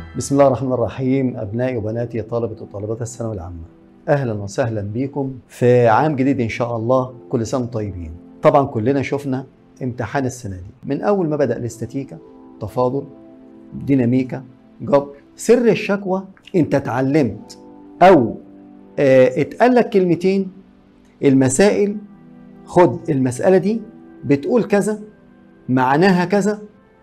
بسم الله الرحمن الرحيم أبنائي وبناتي طلبة وطالبات الثانوية العامة أهلا وسهلا بكم في عام جديد إن شاء الله كل سنة وانتم طيبين طبعا كلنا شفنا امتحان السنة دي من أول ما بدأ الاستاتيكا تفاضل ديناميكا جبر سر الشكوى أنت اتعلمت أو اه اتقال لك كلمتين المسائل خد المسألة دي بتقول كذا معناها كذا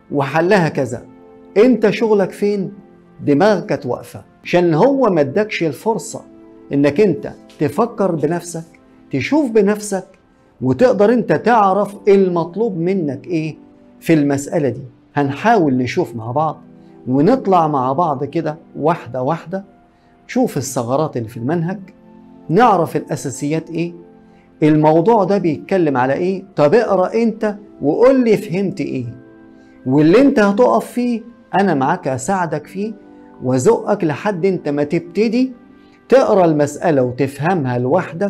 وحلها كذا انت شغلك فين دماغك كانت واقفه عشان هو ما ادكش الفرصه انك انت تفكر بنفسك تشوف بنفسك وتقدر انت تعرف المطلوب منك ايه في المساله دي هنحاول نشوف مع بعض ونطلع مع بعض كده واحده واحده شوف الثغرات اللي في المنهج نعرف الاساسيات ايه الموضوع ده بيتكلم على ايه طب اقرا انت وقول لي فهمت ايه واللي انت هتقف فيه انا معاك اساعدك فيه وازقك لحد انت ما تبتدي تقرا المساله وتفهمها لوحدك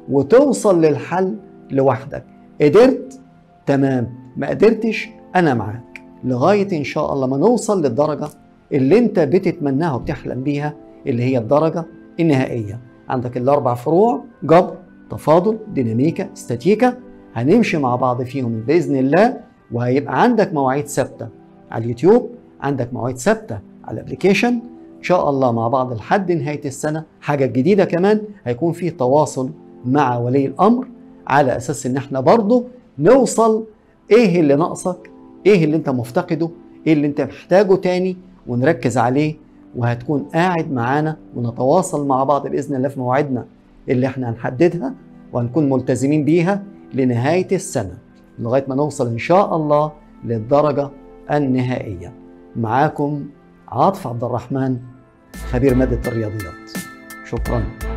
وتوصل للحل لوحدك قدرت تمام ما قدرتش انا معاك لغايه ان شاء الله ما نوصل للدرجه اللي انت بتتمناها وبتحلم بيها اللي هي الدرجه النهائيه عندك الاربع فروع جبر تفاضل ديناميكا استاتيكا هنمشي مع بعض فيهم باذن الله وهيبقى عندك مواعيد ثابته على اليوتيوب عندك مواعيد ثابته على الابلكيشن ان شاء الله مع بعض لحد نهايه السنه حاجه جديده كمان هيكون في تواصل مع ولي الامر على اساس ان احنا برضه نوصل ايه اللي ناقصك ايه اللي انت مفتقده ايه اللي انت محتاجه تاني ونركز عليه وهتكون قاعد معانا ونتواصل مع بعض باذن الله في مواعيدنا اللي احنا هنحددها وهنكون ملتزمين بيها لنهايه السنه لغايه ما نوصل ان شاء الله للدرجه النهائيه معاكم عاطف عبد الرحمن خبير ماده الرياضيات شكرا